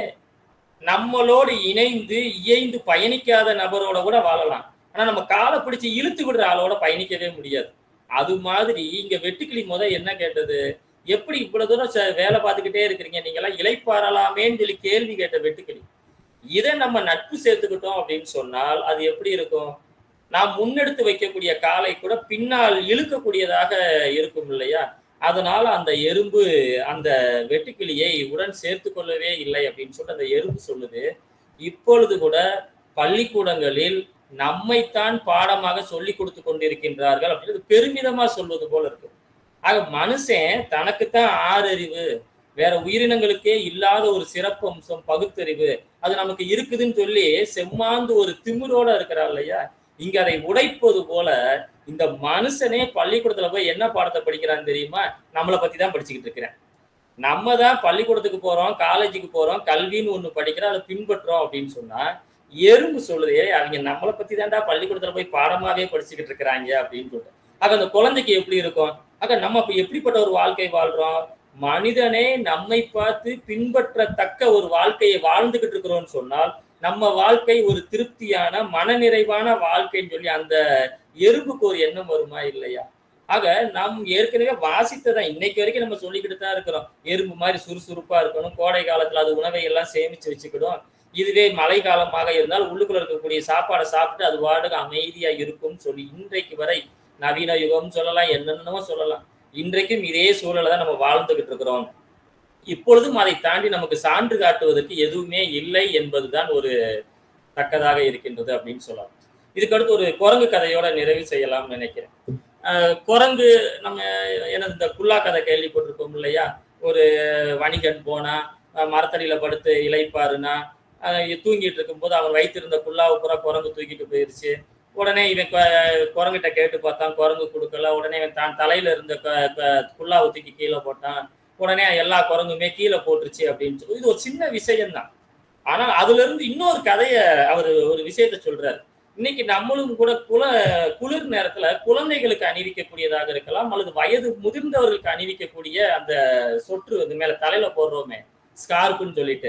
நம்மளோடு இணைந்து இயைந்து பயணிக்காத நபரோட கூட வாழலாம் ஆனா நம்ம காலை பிடிச்சு இழுத்து விடுற ஆளோட பயணிக்கவே முடியாது அது மாதிரி இங்க வெட்டுக்கிளி முத என்ன கேட்டது எப்படி இவ்வளவு தூரம் ச- வேலை பார்த்துக்கிட்டே இருக்கிறீங்க நீங்க எல்லாம் இலைப்பாறலாமேன்னு சொல்லி கேள்வி கேட்ட வெட்டுக்கிளி இதை நம்ம நட்பு சேர்த்துக்கிட்டோம் அப்படின்னு சொன்னால் அது எப்படி இருக்கும் நாம் முன்னெடுத்து வைக்கக்கூடிய காலை கூட பின்னால் இழுக்கக்கூடியதாக இருக்கும் இல்லையா அதனால அந்த எறும்பு அந்த வெட்டுக்கிளியை உடன் சேர்த்து கொள்ளவே இல்லை அப்படின்னு சொல்லிட்டு அந்த எறும்பு சொல்லுது இப்பொழுது கூட பள்ளிக்கூடங்களில் நம்மைத்தான் பாடமாக சொல்லி கொடுத்து கொண்டிருக்கின்றார்கள் அப்படின்னு பெருமிதமா சொல்வது போல இருக்கு ஆக மனுஷன் தனக்குத்தான் ஆறறிவு வேற உயிரினங்களுக்கே இல்லாத ஒரு சிறப்பு அம்சம் பகுத்தறிவு அது நமக்கு இருக்குதுன்னு சொல்லி செம்மாந்து ஒரு திமிரோட இருக்கிறார் இல்லையா இங்க அதை உடைப்பது போல இந்த மனுஷனே பள்ளிக்கூடத்துல போய் என்ன பாடத்தை படிக்கிறான்னு தெரியுமா நம்மளை பத்தி தான் படிச்சுக்கிட்டு இருக்கிறேன் நம்ம தான் பள்ளிக்கூடத்துக்கு போறோம் காலேஜுக்கு போறோம் கல்வின்னு ஒண்ணு படிக்கிறோம் அதை பின்பற்றோம் அப்படின்னு சொன்னா எறும்பு சொல்லுது "ஏய், அவங்க நம்மளை பத்தி தான்டா பள்ளிக்கூடத்துல போய் பாடமாவே படிச்சுக்கிட்டு இருக்கிறாங்க அப்படின்னு சொல்லிட்டு ஆக அந்த குழந்தைக்கு எப்படி இருக்கும் ஆக நம்ம இப்ப எப்படிப்பட்ட ஒரு வாழ்க்கை வாழ்றோம் மனிதனே நம்மை பார்த்து பின்பற்றத்தக்க ஒரு வாழ்க்கையை வாழ்ந்துகிட்டு இருக்கிறோம்னு சொன்னால் நம்ம வாழ்க்கை ஒரு திருப்தியான மனநிறைவான வாழ்க்கைன்னு சொல்லி அந்த எறும்புக்கு ஒரு எண்ணம் வருமா இல்லையா ஆக நாம் ஏற்கனவே வாசித்ததான் இன்னைக்கு வரைக்கும் நம்ம சொல்லிக்கிட்டு தான் இருக்கிறோம் எறும்பு மாதிரி சுறுசுறுப்பா இருக்கணும் கோடை காலத்துல அது உணவை எல்லாம் சேமிச்சு வச்சுக்கிடும் இதுவே மழை காலமாக இருந்தால் உள்ளுக்குள்ள இருக்கக்கூடிய சாப்பாடை சாப்பிட்டு அது வாடகை அமைதியா இருக்கும்னு சொல்லி இன்றைக்கு வரை நவீன யுகம் சொல்லலாம் என்னென்னமோ சொல்லலாம் இன்றைக்கும் இதே சூழலை தான் நம்ம வாழ்ந்துகிட்டு இருக்கிறோம் இப்பொழுதும் அதை தாண்டி நமக்கு சான்று காட்டுவதற்கு எதுவுமே இல்லை என்பதுதான் ஒரு தக்கதாக இருக்கின்றது அப்படின்னு சொல்லலாம் இதுக்கு அடுத்து ஒரு குரங்கு கதையோட நிறைவு செய்யலாம்னு நினைக்கிறேன் ஆஹ் குரங்கு நம்ம என்ன இந்த குல்லா கதை கேள்விப்பட்டிருக்கோம் இல்லையா ஒரு வணிகன் போனா ஆஹ் மரத்தடியில படுத்து இளைப்பாருனா ஆஹ் தூங்கிட்டு இருக்கும்போது அவன் வைத்திருந்த குல்லாவை பூரா குரங்கு தூக்கிட்டு போயிருச்சு உடனே இவன் கொ- குரங்கிட்ட கேட்டு பார்த்தான் குரங்கு கொடுக்கல உடனே இவன் தான் தலையில இருந்த க- க- குல்லாவை தூக்கி கீழே போட்டான் உடனே எல்லா குரங்குமே கீழே போட்டுருச்சு அப்படின்னு சொல்லி இது ஒரு சின்ன விஷயம்தான் ஆனால் அதுல இருந்து இன்னொரு கதைய அவர் ஒரு விஷயத்த சொல்றாரு இன்னைக்கு நம்மளும் கூட குல குளிர் நேரத்துல குழந்தைகளுக்கு அணிவிக்கக்கூடியதாக இருக்கலாம் அல்லது வயது முதிர்ந்தவர்களுக்கு அணிவிக்கக்கூடிய அந்த சொற்று இது மேல தலையில போடுறோமே ஸ்கார்ப்புன்னு சொல்லிட்டு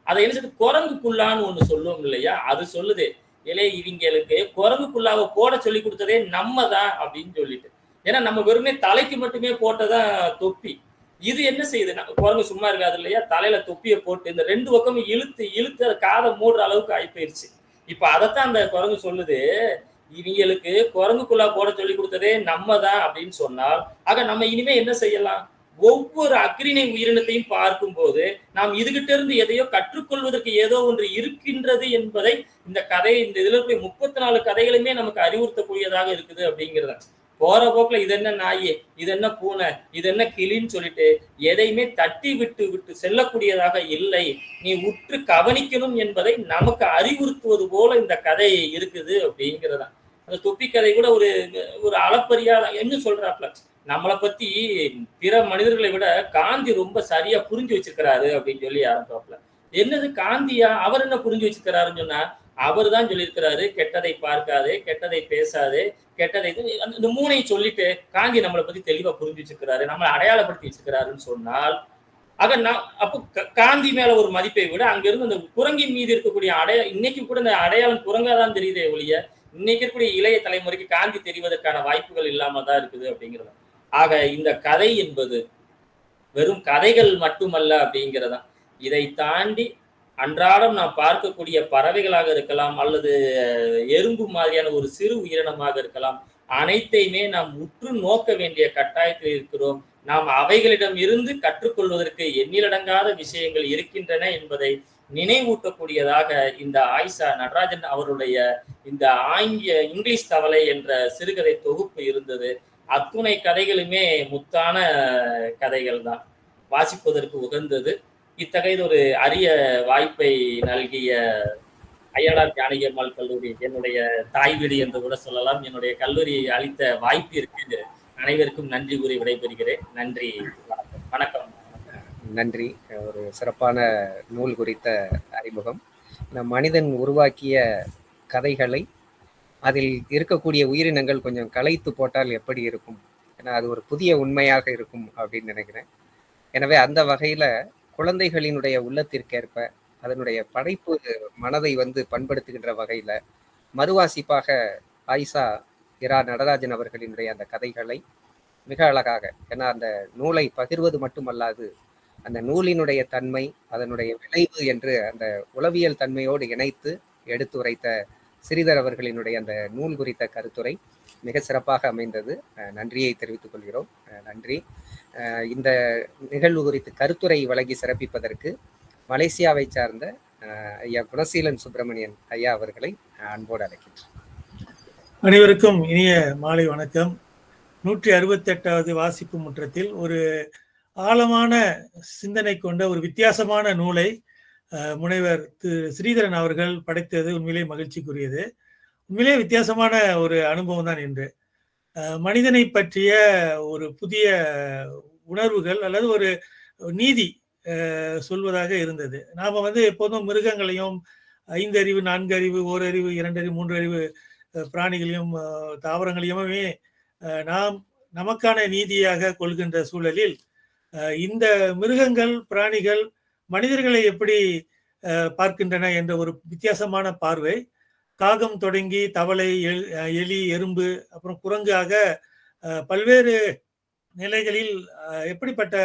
அதை என்ன செய்யுது குரங்குக்குள்ளான்னு ஒண்ணு சொல்லுவோம் இல்லையா அது சொல்லுது இலே இவங்களுக்கு குரங்குக்குள்ளாவை போட சொல்லி கொடுத்ததே நம்ம தான் அப்படின்னு சொல்லிட்டு ஏன்னா நம்ம வெறுமே தலைக்கு மட்டுமே போட்டதான் தொப்பி இது என்ன செய்யுது நம்ம குரங்கு சும்மா இருக்காது இல்லையா தலையில தொப்பியை போட்டு இந்த ரெண்டு பக்கமும் இழுத்து இழுத்து அதை காதை மூடுற அளவுக்கு ஆகி போயிருச்சு இப்ப அதைத்தான் அந்த குரங்கு சொல்லுது இவங்களுக்கு குரங்குக்குள்ளா போட சொல்லி கொடுத்ததே நம்ம தான் அப்படின்னு சொன்னால் ஆக நம்ம இனிமே என்ன செய்யலாம் ஒவ்வொரு அக்ரிணை உயிரினத்தையும் பார்க்கும்போது நாம் இதுகிட்ட இருந்து எதையோ கற்றுக்கொள்வதற்கு ஏதோ ஒன்று இருக்கின்றது என்பதை இந்த கதை இந்த இதுல இருக்கிற முப்பத்தி நாலு கதைகளுமே நமக்கு அறிவுறுத்தக்கூடியதாக இருக்குது அப்படிங்கிறத போற போக்குல இது என்ன நாய் இது என்ன பூனை இது என்ன கிளின்னு சொல்லிட்டு எதையுமே தட்டி விட்டு விட்டு செல்லக்கூடியதாக இல்லை நீ உற்று கவனிக்கணும் என்பதை நமக்கு அறிவுறுத்துவது போல இந்த கதை இருக்குது அப்படிங்கிறதா அந்த தொப்பி கதை கூட ஒரு ஒரு அளப்பரியாத என்ன சொல்றாப்ல நம்மளை பத்தி பிற மனிதர்களை விட காந்தி ரொம்ப சரியா புரிஞ்சு வச்சிருக்கிறாரு அப்படின்னு சொல்லி ஆரம்பிப்பாப்ல என்னது காந்தியா அவர் என்ன புரிஞ்சு வச்சிருக்கிறாருன்னு சொன்னா அவர் தான் சொல்லியிருக்கிறாரு கெட்டதை பார்க்காது கெட்டதை பேசாது கெட்டதை இந்த மூணையும் சொல்லிட்டு காந்தி நம்மளை பத்தி தெளிவா புரிஞ்சு வச்சிருக்கிறாரு நம்மளை அடையாளப்படுத்தி வச்சிருக்கிறாருன்னு சொன்னால் ஆக நான் அப்போ காந்தி மேல ஒரு மதிப்பை விட அங்க இருந்து அந்த குரங்கின் மீது இருக்கக்கூடிய அடைய இன்னைக்கு கூட இந்த அடையாளம் குரங்கா தான் தெரியுதே ஒழிய இன்னைக்கு இருக்கக்கூடிய இளைய தலைமுறைக்கு காந்தி தெரிவதற்கான வாய்ப்புகள் இல்லாம தான் இருக்குது அப்படிங்கிறது ஆக இந்த கதை என்பது வெறும் கதைகள் மட்டுமல்ல அப்படிங்கிறதா இதை தாண்டி அன்றாடம் நாம் பார்க்கக்கூடிய பறவைகளாக இருக்கலாம் அல்லது எறும்பு மாதிரியான ஒரு சிறு உயிரினமாக இருக்கலாம் அனைத்தையுமே நாம் உற்று நோக்க வேண்டிய கட்டாயத்தில் இருக்கிறோம் நாம் அவைகளிடம் இருந்து கற்றுக்கொள்வதற்கு எண்ணிலடங்காத விஷயங்கள் இருக்கின்றன என்பதை நினைவூட்டக்கூடியதாக இந்த ஆயிஷா நடராஜன் அவருடைய இந்த ஆங்கில இங்கிலீஷ் தவளை என்ற சிறுகதை தொகுப்பு இருந்தது அத்துணை கதைகளுமே முத்தான கதைகள் தான் வாசிப்பதற்கு உகந்தது இத்தகைய ஒரு அரிய வாய்ப்பை நல்கிய அய்யனார் ஜானகி அம்மாள் கல்லூரி என்னுடைய தாய் வீடு என்று கூட சொல்லலாம் என்னுடைய கல்லூரி அளித்த வாய்ப்பிற்கு அனைவருக்கும் நன்றி கூறி விடைபெறுகிறேன் நன்றி வணக்கம் நன்றி ஒரு சிறப்பான நூல் குறித்த அறிமுகம் மனிதன் உருவாக்கிய கதைகளை அதில் இருக்கக்கூடிய உயிரினங்கள் கொஞ்சம் கலைத்து போட்டால் எப்படி இருக்கும் ஏன்னா அது ஒரு புதிய உண்மையாக இருக்கும் அப்படின்னு நினைக்கிறேன் எனவே அந்த வகையில குழந்தைகளினுடைய உள்ளத்திற்கேற்ப அதனுடைய படைப்பு மனதை வந்து பண்படுத்துகின்ற வகையில மறுவாசிப்பாக ஆயிஷா இரா நடராஜன் அவர்களினுடைய அந்த கதைகளை மிக அழகாக ஏன்னா அந்த நூலை பகிர்வது மட்டுமல்லாது அந்த நூலினுடைய தன்மை அதனுடைய விளைவு என்று அந்த உளவியல் தன்மையோடு இணைத்து எடுத்துரைத்த ஸ்ரீதர் அவர்களினுடைய அந்த நூல் குறித்த கருத்துரை மிக சிறப்பாக அமைந்தது நன்றியை தெரிவித்துக் கொள்கிறோம் நன்றி இந்த நிகழ்வு குறித்து கருத்துரை வழங்கி சிறப்பிப்பதற்கு மலேசியாவை சார்ந்த ஐயா குணசீலன் சுப்பிரமணியன் ஐயா அவர்களை அன்போடு அழைக்கின்றேன் அனைவருக்கும் இனிய மாலை வணக்கம் நூற்றி அறுபத்தி எட்டாவது வாசிப்பு முற்றத்தில் ஒரு ஆழமான சிந்தனை கொண்ட ஒரு வித்தியாசமான நூலை முனைவர் திரு ஸ்ரீதரன் அவர்கள் படைத்தது உண்மையிலே மகிழ்ச்சிக்குரியது உண்மையிலே வித்தியாசமான ஒரு அனுபவம் தான் என்று மனிதனை பற்றிய ஒரு புதிய உணர்வுகள் அல்லது ஒரு நீதி சொல்வதாக இருந்தது நாம வந்து எப்போதும் மிருகங்களையும் ஐந்து அறிவு நான்கு அறிவு ஓரறிவு இரண்டறிவு மூன்று அறிவு பிராணிகளையும் தாவரங்களையுமே நாம் நமக்கான நீதியாக கொள்கின்ற சூழலில் இந்த மிருகங்கள் பிராணிகள் மனிதர்களை எப்படி பார்க்கின்றன என்ற ஒரு வித்தியாசமான பார்வை காகம் தொடங்கி தவளை எலி எறும்பு அப்புறம் குரங்காக பல்வேறு நிலைகளில் எப்படிப்பட்ட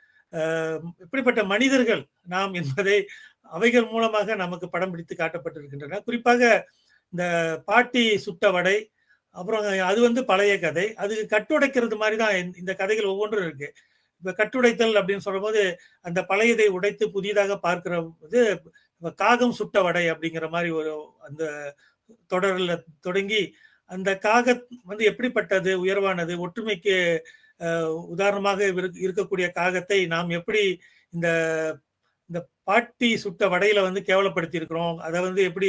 எப்படிப்பட்ட மனிதர்கள் நாம் என்பதை அவைகள் மூலமாக நமக்கு படம் பிடித்து காட்டப்பட்டிருக்கின்றன குறிப்பாக இந்த பாட்டி சுட்ட வடை அப்புறம் அது வந்து பழைய கதை அது கட்டுடைக்கிறது மாதிரி தான் இந்த கதைகள் ஒவ்வொன்றும் இருக்கு இப்ப கட்டுடைத்தல் அப்படின்னு சொல்லும்போது அந்த பழையதை உடைத்து புதிதாக பார்க்கிற இது காகம் சுட்ட வடை அப்படிங்கிற மாதிரி ஒரு அந்த தொடரில் தொடங்கி அந்த காக வந்து எப்படிப்பட்டது உயர்வானது ஒற்றுமைக்கு உதாரணமாக இருக்கக்கூடிய காகத்தை நாம் எப்படி இந்த இந்த பாட்டி சுட்ட வடையில வந்து கேவலப்படுத்தி இருக்கிறோம் அதை வந்து எப்படி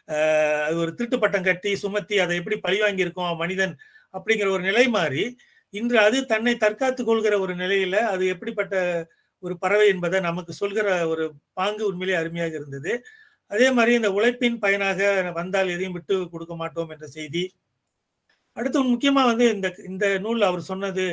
அது ஒரு திருட்டு பட்டம் கட்டி சுமத்தி அதை எப்படி பழிவாங்கி இருக்கோம் மனிதன் அப்படிங்கிற ஒரு நிலை மாறி இன்று அது தன்னை தற்காத்து கொள்கிற ஒரு நிலையில அது எப்படிப்பட்ட ஒரு பறவை என்பதை நமக்கு சொல்கிற ஒரு பாங்கு உண்மையிலே அருமையாக இருந்தது அதே மாதிரி இந்த உழைப்பின் பயனாக வந்தால் எதையும் விட்டு கொடுக்க மாட்டோம் என்ற செய்தி அடுத்து முக்கியமா வந்து இந்த இந்த நூல் அவர் சொன்னது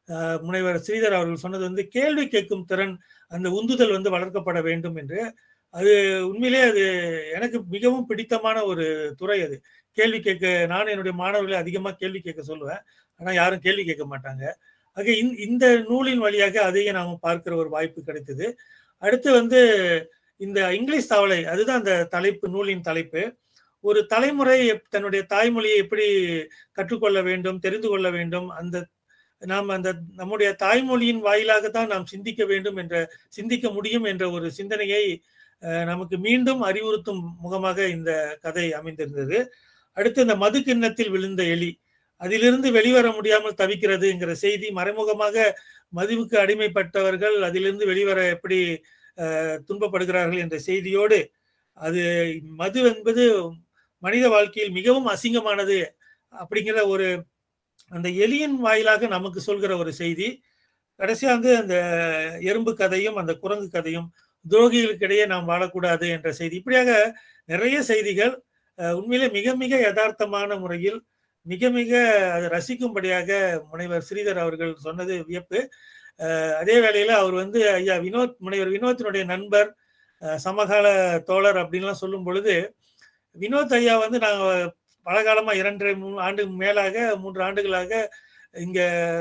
முனைவர் ஸ்ரீதர் அவர்கள் சொன்னது வந்து கேள்வி கேட்கும் திறன் அந்த உந்துதல் வந்து வளர்க்கப்பட வேண்டும் என்று அது உண்மையிலே அது எனக்கு மிகவும் பிடித்தமான ஒரு துறை அது கேள்வி கேட்க நான் என்னுடைய மாணவர்களை அதிகமாக கேள்வி கேட்க சொல்லுவேன் ஆனால் யாரும் கேள்வி கேட்க மாட்டாங்க ஆக இந்த நூலின் வழியாக அதையே நாம் பார்க்கிற ஒரு வாய்ப்பு கிடைத்தது அடுத்து வந்து இந்த இங்கிலீஷ் தவளை அதுதான் அந்த தலைப்பு நூலின் தலைப்பு ஒரு தலைமுறை தன்னுடைய தாய்மொழியை எப்படி கற்றுக்கொள்ள வேண்டும் தெரிந்து கொள்ள வேண்டும் அந்த நாம் அந்த நம்முடைய தாய்மொழியின் வாயிலாக தான் நாம் சிந்திக்க வேண்டும் என்ற சிந்திக்க முடியும் என்ற ஒரு சிந்தனையை நமக்கு மீண்டும் அறிவுறுத்தும் முகமாக இந்த கதை அமைந்திருந்தது அடுத்து இந்த மது கிண்ணத்தில் விழுந்த எலி அதிலிருந்து வெளிவர முடியாமல் தவிக்கிறதுங்கிற செய்தி மறைமுகமாக மதுவுக்கு அடிமைப்பட்டவர்கள் அதிலிருந்து வெளிவர எப்படி துன்பப்படுகிறார்கள் என்ற செய்தியோடு அது மது என்பது மனித வாழ்க்கையில் மிகவும் அசிங்கமானது அப்படிங்கிற ஒரு அந்த எலியின் வாயிலாக நமக்கு சொல்கிற ஒரு செய்தி கடைசியா வந்து அந்த எறும்பு கதையும் அந்த குரங்கு கதையும் துரோகிகளுக்கிடையே நாம் வாழக்கூடாது என்ற செய்தி இப்படியாக நிறைய செய்திகள் உண்மையிலே மிக மிக யதார்த்தமான முறையில் மிக மிக அது ரசிக்கும்படியாக முனைவர் ஸ்ரீதர் அவர்கள் சொன்னது வியப்பு அதே வேளையில அவர் வந்து ஐயா வினோத் முனைவர் வினோத்தினுடைய நண்பர் சமகால தோழர் அப்படின்லாம் சொல்லும் பொழுது வினோத் ஐயா வந்து நாங்கள் பல காலமா இரண்டரை மூணு ஆண்டு மேலாக மூன்று ஆண்டுகளாக இங்க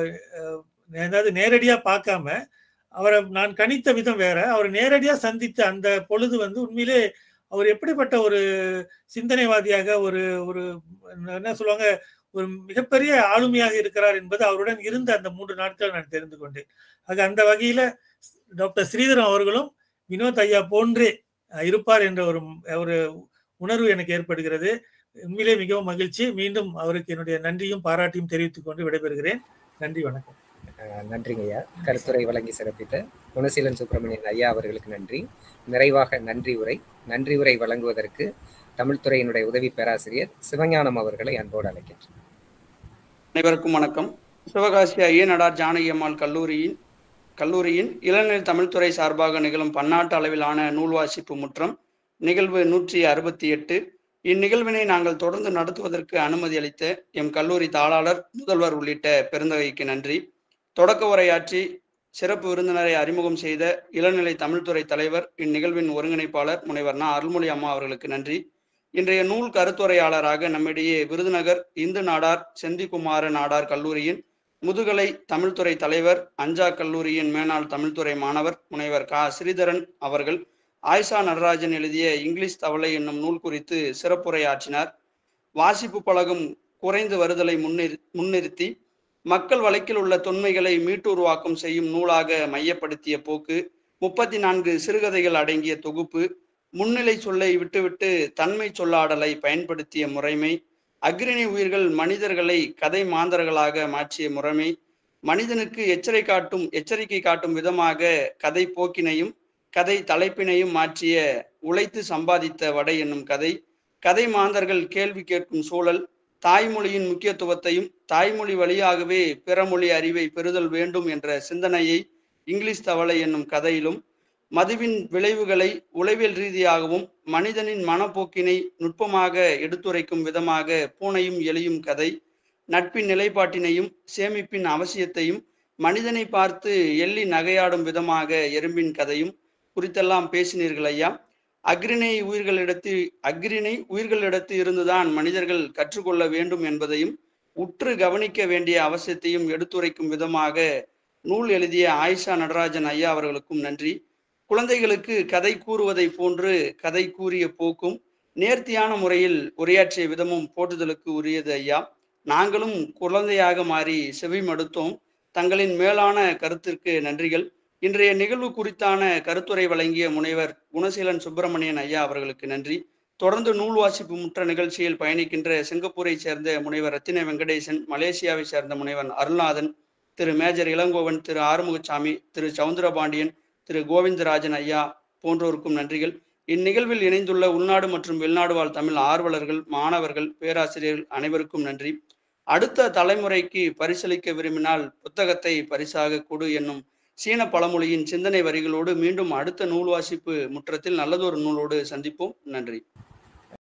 அதாவது நேரடியா பார்க்காம அவரை நான் கணித்த விதம் வேற அவர் நேரடியா சந்தித்த அந்த பொழுது வந்து உண்மையிலே அவர் எப்படிப்பட்ட ஒரு சிந்தனைவாதியாக ஒரு ஒரு என்ன சொல்லுவாங்க ஒரு மிகப்பெரிய ஆளுமையாக இருக்கிறார் என்பது அவருடன் இருந்த அந்த மூன்று நாட்கள் நான் தெரிந்து கொண்டேன் ஆக அந்த வகையில டாக்டர் ஸ்ரீதரன் அவர்களும் வினோத் ஐயா போன்றே இருப்பார் என்ற ஒரு ஒரு உணர்வு எனக்கு ஏற்படுகிறது உண்மையிலே மிகவும் மகிழ்ச்சி மீண்டும் அவருக்கு என்னுடைய நன்றியும் பாராட்டியும் தெரிவித்துக் கொண்டு விடைபெறுகிறேன் நன்றி வணக்கம் நன்றிங்க ஐயா கருத்துரை வழங்கி சிறப்பித்த குணசீலன் சுப்பிரமணியன் ஐயா அவர்களுக்கு நன்றி நிறைவாக நன்றி உரை நன்றி உரை வழங்குவதற்கு தமிழ்துறையினுடைய உதவி பேராசிரியர் சிவஞானம் அவர்களை அன்போடு அழைக்கின்றேன் அனைவருக்கும் வணக்கம் சிவகாசி ஐயனடார் ஜானகி அம்மாள் கல்லூரியின் கல்லூரியின் இளநிலை தமிழ்துறை சார்பாக நிகழும் பன்னாட்டு அளவிலான நூல் வாசிப்பு முற்றம் நிகழ்வு நூற்றி அறுபத்தி எட்டு இந்நிகழ்வினை நாங்கள் தொடர்ந்து நடத்துவதற்கு அனுமதி அளித்த எம் கல்லூரி தாளாளர் முதல்வர் உள்ளிட்ட பெருந்தகைக்கு நன்றி தொடக்க உரையாற்றி சிறப்பு விருந்தினரை அறிமுகம் செய்த இளநிலை தமிழ்துறை தலைவர் இந்நிகழ்வின் ஒருங்கிணைப்பாளர் முனைவர் நா அருள்மொழி அம்மா அவர்களுக்கு நன்றி இன்றைய நூல் கருத்துரையாளராக நம்மிடையே விருதுநகர் இந்து நாடார் செந்திகுமார நாடார் கல்லூரியின் முதுகலை தமிழ்துறை தலைவர் அஞ்சா கல்லூரியின் மேனாள் தமிழ்துறை மாணவர் முனைவர் கா ஸ்ரீதரன் அவர்கள் ஆயிஷா நடராஜன் எழுதிய இங்கிலீஷ் தவளை என்னும் நூல் குறித்து சிறப்புரையாற்றினார் வாசிப்பு பழகும் குறைந்து வருதலை முன்னிறு முன்னிறுத்தி மக்கள் வழக்கில் உள்ள தொன்மைகளை மீட்டுருவாக்கம் செய்யும் நூலாக மையப்படுத்திய போக்கு முப்பத்தி நான்கு சிறுகதைகள் அடங்கிய தொகுப்பு முன்னிலை சொல்லை விட்டுவிட்டு தன்மை சொல்லாடலை பயன்படுத்திய முறைமை அக்ரிணி உயிர்கள் மனிதர்களை கதை மாந்தர்களாக மாற்றிய முறைமை மனிதனுக்கு எச்சரை காட்டும் எச்சரிக்கை காட்டும் விதமாக கதை போக்கினையும் கதை தலைப்பினையும் மாற்றிய உழைத்து சம்பாதித்த வடை என்னும் கதை கதை மாந்தர்கள் கேள்வி கேட்கும் சூழல் தாய்மொழியின் முக்கியத்துவத்தையும் தாய்மொழி வழியாகவே பிறமொழி அறிவை பெறுதல் வேண்டும் என்ற சிந்தனையை இங்கிலீஷ் தவளை என்னும் கதையிலும் மதுவின் விளைவுகளை உளவியல் ரீதியாகவும் மனிதனின் மனப்போக்கினை நுட்பமாக எடுத்துரைக்கும் விதமாக பூனையும் எலியும் கதை நட்பின் நிலைப்பாட்டினையும் சேமிப்பின் அவசியத்தையும் மனிதனை பார்த்து எள்ளி நகையாடும் விதமாக எறும்பின் கதையும் குறித்தெல்லாம் பேசினீர்கள் ஐயா அக்ரிணை உயிர்களிடத்து அக்ரிணை உயிர்களிடத்து இருந்துதான் மனிதர்கள் கற்றுக்கொள்ள வேண்டும் என்பதையும் உற்று கவனிக்க வேண்டிய அவசியத்தையும் எடுத்துரைக்கும் விதமாக நூல் எழுதிய ஆயிஷா நடராஜன் ஐயா அவர்களுக்கும் நன்றி குழந்தைகளுக்கு கதை கூறுவதை போன்று கதை கூறிய போக்கும் நேர்த்தியான முறையில் உரையாற்றிய விதமும் போற்றுதலுக்கு உரியது ஐயா நாங்களும் குழந்தையாக மாறி செவி மடுத்தோம் தங்களின் மேலான கருத்திற்கு நன்றிகள் இன்றைய நிகழ்வு குறித்தான கருத்துரை வழங்கிய முனைவர் குணசீலன் சுப்பிரமணியன் ஐயா அவர்களுக்கு நன்றி தொடர்ந்து நூல் வாசிப்பு முற்ற நிகழ்ச்சியில் பயணிக்கின்ற சிங்கப்பூரை சேர்ந்த முனைவர் ரத்தின வெங்கடேசன் மலேசியாவை சேர்ந்த முனைவன் அருள்நாதன் திரு மேஜர் இளங்கோவன் திரு ஆறுமுகசாமி திரு சவுந்தரபாண்டியன் திரு கோவிந்தராஜன் ஐயா போன்றோருக்கும் நன்றிகள் இந்நிகழ்வில் இணைந்துள்ள உள்நாடு மற்றும் வெளிநாடு வாழ் தமிழ் ஆர்வலர்கள் மாணவர்கள் பேராசிரியர்கள் அனைவருக்கும் நன்றி அடுத்த தலைமுறைக்கு பரிசளிக்க விரும்பினால் புத்தகத்தை பரிசாக கொடு என்னும் சீன பழமொழியின் சிந்தனை வரிகளோடு மீண்டும் அடுத்த நூல் வாசிப்பு முற்றத்தில் நல்லதொரு நூலோடு சந்திப்போம் நன்றி